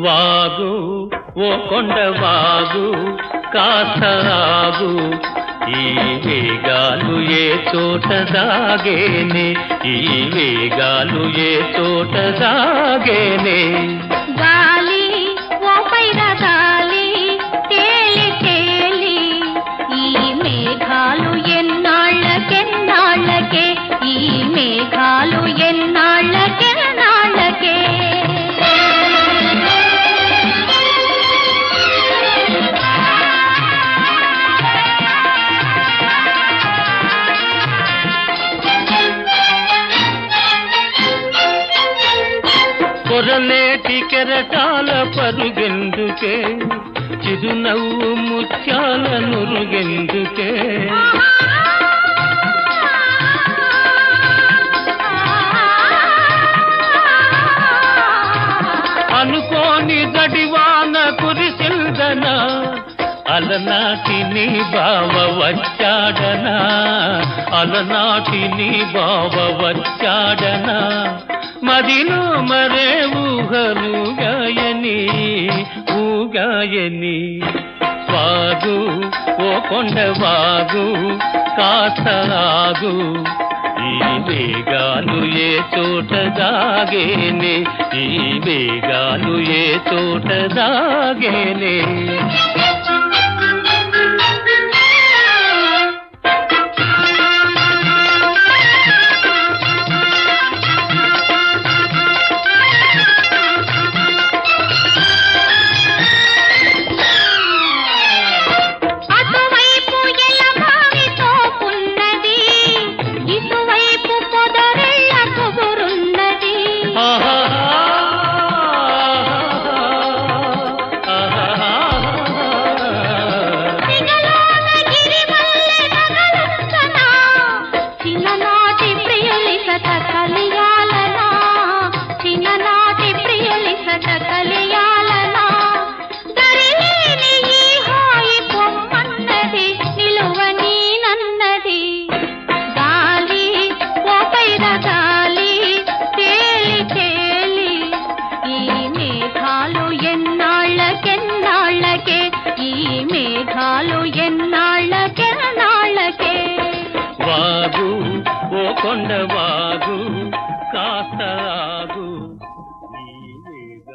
వాగు ఓ కొండ వాగు కాస్త ఆగు ఈ వేగాలు ఏ చోట దాగేనే ఈ వేగాలు ఏ చోట దాగేనే గాలి ఓ పైన గాలి తేలి తేలి ఈ మేఘాలు ఎన్నాళ్ళకెన్నాళ్ళకే ఈ మేఘాలు ఎన్నాళ్ళకెన్నాళ్ళకే పొరలేటి కెరటాల పరుగెందుకే చిరునవ్వు ముత్యాల నురుగెందుకే అనుకోని దడివాన కురిసిందనా అలనాటి నీ బావ వచ్చాడనా అలనాటి నీ బావ వచ్చాడనా మదిలో మరే ఊహలుగాయని ఊగాయని వాగు ఓ కొండ వాగు కాస్త ఆగు ఈ వేగాలు ఏ చోట దాగేనే ఈ వేగాలు ఏ చోట దాగేనే అటువైపు ఎలమావితో పున్నది ఇటువైపు పొదరెళ్ళ కుబురున్నది ఆహా సిగలోన గిరిమల్లె నగలంచనా చిన్ననాటి ప్రియులిసట కలియాలనా చిన్ననాటి ప్రియులిసట కలియాలనా దరిలేని ఈ హాయి పొమ్మన్నది నిలువని నన్నది గాలి ఓ పైన గాలి తేలి తేలి ఈ మేఘాలు ఎన్నాళ్ళకెన్నాళ్ళకే ఈ మేఘాలు ఎన్నాళ్ళకెన్నాళ్ళకే వాగు ఓ కొండ వాగు కాస్త ఆగు ఈ వేగ